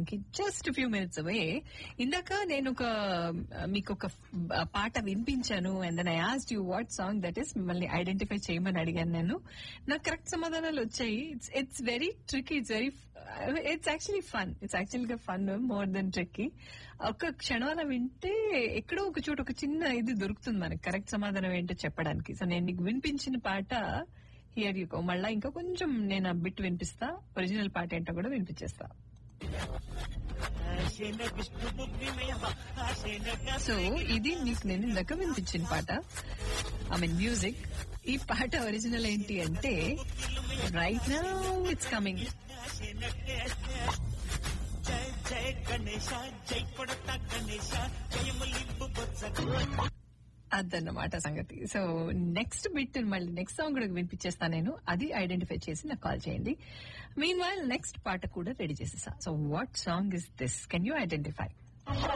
రావడానికి just few minutes away ఇందాక నేను ఒక మీకు ఒక పాట వినిపించాను and then I asked you what song that is మిమ్మల్ని ఐడెంటిఫై చేయమని అడిగాను నేను నాకు కరెక్ట్ సమాధానాలు వచ్చాయి it's it's very tricky it's very it's actually fun it's యాక్చువల్గా ఫన్ మోర్ దెన్ ట్రిక్కీ ఒక క్షణాల వింటే ఎక్కడో ఒక చోట ఒక చిన్న ఇది దొరుకుతుంది మనకి కరెక్ట్ సమాధానం ఏంటో చెప్పడానికి సో నేను నీకు వినిపించిన పాట హియర్ యూ మళ్ళా ఇంకా కొంచెం నేను ఆ బిట్ వినిపిస్తా ఒరిజినల్ పాట ఏంటో కూడా వినిపించేస్తా సో ఇది నీకు నేను ఇందాక వినిపించిన పాట ఐ మీన్ మ్యూజిక్ ఈ పాట ఒరిజినల్ ఏంటి అంటే రైట్ నౌ ఇట్స్ కమింగ్ అదన్నమాట సంగతి సో నెక్స్ట్ బిట్ మళ్ళీ నెక్స్ట్ సాంగ్ కూడా వినిపించేస్తాను నేను అది ఐడెంటిఫై చేసి నాకు కాల్ చేయండి మీన్ వైల్ నెక్స్ట్ పాట కూడా రెడీ చేసేసా so what song is this can you identify